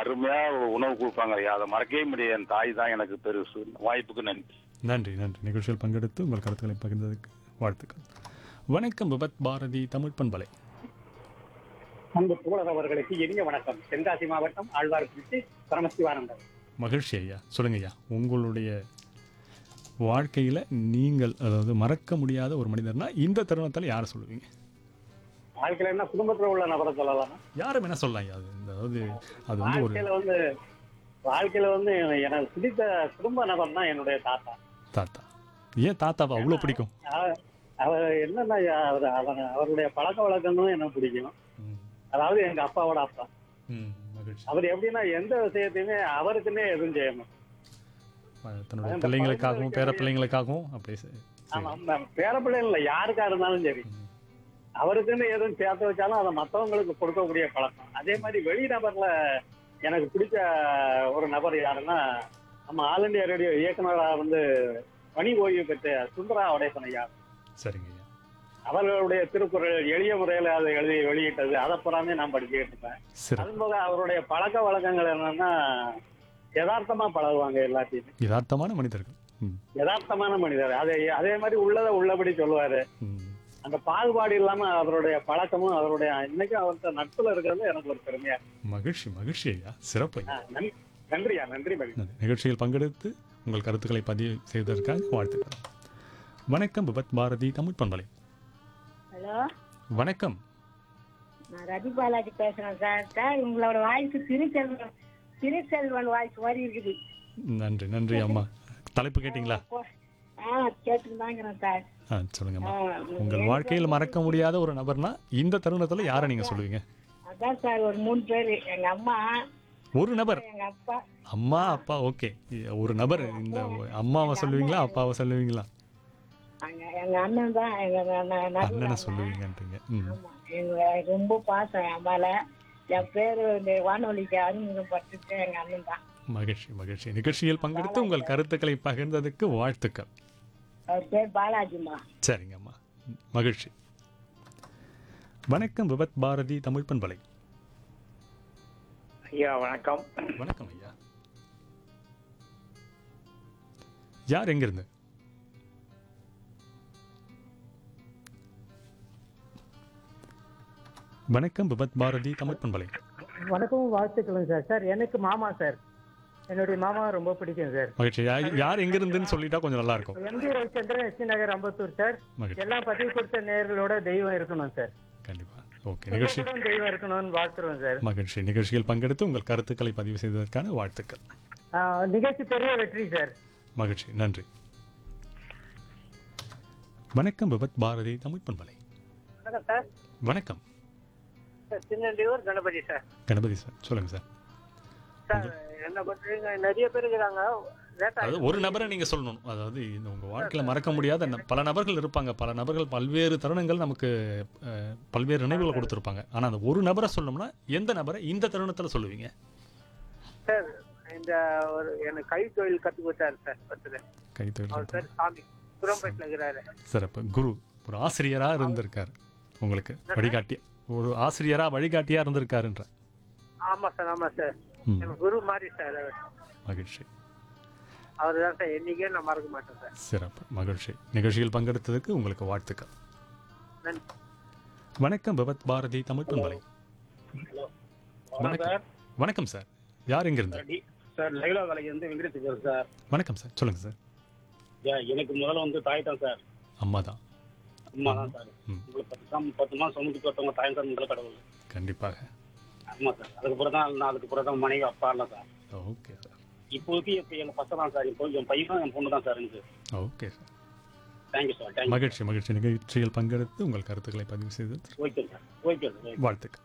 அருமையா உணவு கொடுப்பாங்க ஐயா அதை மறக்கவே முடியாது என் தாய் தான் எனக்கு பெருசு வாய்ப்புக்கு நன்றி நன்றி நன்றி நிகழ்ச்சியில் பங்கெடுத்து உங்கள் கருத்துக்களை பகிர்ந்ததுக்கு வாழ்த்துக்கள் வணக்கம் விபத் பாரதி தமிழ் பண்பலை அன்பு தோழர் அவர்களுக்கு இனிய வணக்கம் தென்காசி மாவட்டம் ஆழ்வார்பேட்டை பரமசிவானந்தர் மகிழ்ச்சி ஐயா சொல்லுங்க ஐயா உங்களுடைய வாழ்க்கையில் நீங்கள் அதாவது மறக்க முடியாத ஒரு மனிதர்னா இந்த தருணத்தில் யாரை சொல்லுவீங்க வாழ்க்கையில என்ன குடும்பத்துல உள்ள நபரை சொல்லலாம் யாரும் என்ன சொல்லலாம் ஐயா அது இந்த அதாவது அது வந்து ஒரு வாழ்க்கையில வந்து வாழ்க்கையில வந்து எனக்கு பிடித்த குடும்ப நபர் தான் என்னுடைய தாத்தா தாத்தா ஏன் தாத்தாவை அவ்வளோ பிடிக்கும் அவ- அவர் என்னன்னா அவர் அவர் அவருடைய பழக்க வழக்கங்களும் எனக்கு பிடிக்கும் ம், அதாவது எங்க அப்பாவோட அப்பா ம், மகிழ்ச்சி அவர் எப்படின்னா எந்த விஷயத்தையுமே அவருக்குன்னே எதுவும் செய்யணும் அஹ் தன்னுடைய பிள்ளைங்களுக்காகவும் பேர பிள்ளைங்களுக்காகவும் அப்படியே செ- ஆமா சரி. ஆமா. பேர பிள்ளைகள் இல்ல யாருக்கா இருந்தாலும் சரி ம், அவருக்குன்னு எதுவும் சேர்த்து வச்சாலும் அதை மத்தவங்களுக்கு கொடுக்கக்கூடிய பழக்கம் அதே மாதிரி வெளி நபர்ல எனக்கு பிடிச்ச ஒரு நபர் யாருன்னா நம்ம ஆல் இந்தியா ரேடியோ இயக்குனராக வந்து பணி ஓய்வு பெற்ற சுந்தரா உடையசன் ஐயா சரிங்க ஐயா அவர்களுடைய திருக்குறள் எளிய முறையில அதை எழுதி வெளியிட்டது அதை புறாமே நான் படிச்சுக்கிட்டு இருப்பேன் சிறப்பு அது போக அவருடைய பழக்க வழக்கங்கள் என்னன்னா யதார்த்தமா பழகுவாங்க எல்லாத்தையுமே யதார்த்தமான மனிதர்கள் ம், யதார்த்தமான மனிதர் அதை அதே மாதிரி உள்ளதை உள்ளபடி சொல்லுவாரு ம். அந்த பாகுபாடு இல்லாம அவருடைய பழக்கமும் அவருடைய இன்னைக்கும் அவர்கிட்ட நட்புல இருக்கிறது எனக்கு ஒரு பெருமையா இருக்கு. மகிழ்ச்சி மகிழ்ச்சி ஐயா சிறப்பு ஐயா ஆ, நன்றி நன்றியா நன்றி மகிழ்ச்சி நன்றி. நிகழ்ச்சியில் பங்கெடுத்து உங்கள் கருத்துக்களை பதிவு செய்வதற்காக வாழ்த்துக்கள் வணக்கம் விபத் பாரதி தமிழ் பண்பலை ஹலோ வணக்கம் நான் ரதி பாலாஜி பேசுறேன் சார் சார் உங்களோட வாய்ஸ் திருச்செல்வன் திருச்செல்வன் வாய்ஸ் மாதிரி இருக்குது நன்றி நன்றி அம்மா தலைப்பு கேட்டிங்களா ஆ கேட்டுதாங்கிறேன் சார் ஆ சொல்லுங்கம்மா ஆ, உங்கள் வாழ்க்கையில் மறக்க முடியாத ஒரு நபர்னா இந்த தருணத்தில் யாரை நீங்கள் சொல்லுவீங்க அதான் சார் ஒரு மூணு பேர் எங்க அம்மா ஒரு நபர் எங்க அப்பா அம்மா அப்பா ஓகே ஒரு நபர் இந்த அம்மாவை சொல்லுவீங்களா அப்பாவை சொல்லுவீங்களா அங்க எங்க அண்ணன் தான் எங்க ந- ந- நடுவுல அண்ணனை அண்ணன். சொல்லுவீங்கன்றீங்க ம் ஆமா எங்க ரொம்ப பாசம் என் மேல என் பேரு இந்த வானொலிக்கு அறிமுகப்பட்டுட்டு எங்க அண்ணன் தான் மகிழ்ச்சி மகிழ்ச்சி நிகழ்ச்சியில் பங்கெடுத்து உங்கள் கருத்துக்களை பகிர்ந்ததுக்கு வாழ்த்துக்கள் அவர் பேர் பாலாஜிமா சரிங்கம்மா மகிழ்ச்சி வணக்கம் விபத் பாரதி தமிழ் பண்பலை ஐயா வணக்கம் வணக்கம் ஐயா யார் எங்கிருந்து வணக்கம் விபத் பாரதி தமிழ் பண்பலை வணக்கம் வாழ்த்துக்களும் சார் சார் எனக்கு மாமா சார் என்னுடைய மாமா ரொம்ப பிடிக்கும் சார் மகிழ்ச்சி யா- யார் எங்கிருந்துன்னு சொல்லிட்டா கொஞ்சம் நல்லா இருக்கும் M D Ravichandran S T Nagar Ambattur sir மகிழ்ச்சி எல்லாம் பதிவு கொடுத்த நேர்களோட தெய்வம் இருக்கணும் சார் கண்டிப்பா ஓகே நிகழ்ச்சி உங்களுடன் தெய்வம் இருக்கணும்னு வாழ்த்துறோம் சார் மகிழ்ச்சி நிகழ்ச்சியில் பங்கெடுத்து உங்கள் கருத்துக்களை பதிவு செய்ததற்கான வாழ்த்துக்கள் ஆஹ், நிகழ்ச்சி பெரிய வெற்றி சார் மகிழ்ச்சி நன்றி வணக்கம் விபத் பாரதி தமிழ் பண்பலை வணக்கம் சார் வணக்கம் சின்னண்டியூர் கணபதி சார் கணபதி சார் சொல்லுங்க சார் சார் என்ன பண்றீங்க நிறைய பேர் இருக்கிறாங்க அதாவது ஒரு நபரை நீங்க சொல்லணும் அதாவது இந்த உங்க வாழ்க்கையில மறக்க முடியாத ந- பல நபர்கள் இருப்பாங்க பல நபர்கள் பல்வேறு தருணங்கள் நமக்கு அஹ், பல்வேறு நினைவுகளை கொடுத்துருப்பாங்க ஆனா அந்த ஒரு நபரை சொல்லணும்னா எந்த நபரை இந்த தருணத்துல சொல்லுவீங்க சார் இந்த ஒரு எனக்கு கை தொழில் கத்து கொடுத்தாரு சார் பத்துல கை தொழில் அவர் பேர் சாமி புறம்பேட்டில் இருக்கிறாரு சிறப்பு குரு ஒரு ஆசிரியரா இருந்திருக்காரு உங்களுக்கு வழிகாட்டி ஒரு ஆசிரியரா வழிகாட்டியா இருந்திருக்காருன்ற ஆமா சார் ஆமா சார் ம், எனக்கு குரு மாதிரி சார் அவர் மகிழ்ச்சி அவர் தான் சார் என்னைக்கே நான் மறக்க மாட்டேன் சார் சிறப்பு மகிழ்ச்சி நிகழ்ச்சியில் பங்கெடுத்ததுக்கு உங்களுக்கு வாழ்த்துக்கள் நன்றி வணக்கம் விபத் பாரதி தமிழ் பண்பலை வணக்கம் வணக்கம் சார் யார் எங்கிருந்து சார் லைலா வேலைக்கு வந்து வெங்கடேஷ் சார் வணக்கம் சார் சொல்லுங்க சார் எனக்கு முதல்ல வந்து தாய் தான் சார் அம்மா தான் அம்மா தான் சார் ம். உங்களுக்கு பத்து மாசம் பத்து மாசம் சுமந்து பார்த்தவங்க தாய் தான் முதல்ல கடவுள் கண்டிப்பாக ஆமா சார் அதுக்கப்புறம் தான் நான் அதுக்கப்புறம் தான் மனைவி அப்பா இல்லை சார் ஓகே சார் இப்போதைக்கு இப்போ எங்க பசங்க தான் சார் இப்போ என் பையன் என் பொண்ணு தான் சார் எனக்கு okay sir thank you sir thank you மகிழ்ச்சி மகிழ்ச்சி நிகழ்ச்சியில் பங்கெடுத்து உங்கள் கருத்துக்களை பதிவு செய்தது ஓகே சார் ஓகே சார் வாழ்த்துக்கள்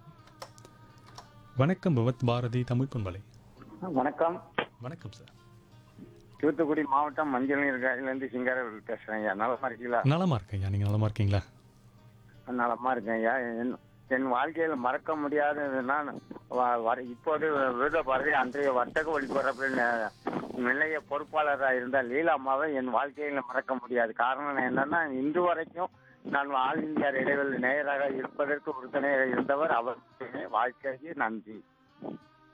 வணக்கம் விபத் பாரதி தமிழ் பண்பலை வணக்கம் வணக்கம் சார் தூத்துக்குடி மாவட்டம் மஞ்சள் நீர் காயிலேருந்து சிங்காரவேல் பேசுறேன் ஐயா நலமா இருக்கீங்களா நலமா இருக்கேன் ஐயா நீங்க நலமா இருக்கீங்களா நலமா இருக்கேன் ஐயா என் என் வாழ்க்கையில் மறக்க முடியாததுன்னா வ- வர- இப்போது விருத பாரதி அன்றைய வர்த்தக ஒளிபரப்பில் ந- நிலைய பொறுப்பாளராக இருந்த லீலா அம்மாவை என் வாழ்க்கையில் மறக்க முடியாது காரணம் என்னன்னா இன்று வரைக்கும் நான் ஆல் இந்தியா இடைவெளி நேயராக இருப்பதற்கு உறுதுணையாக இருந்தவர் அவர் வாழ்க்கைக்கு நன்றி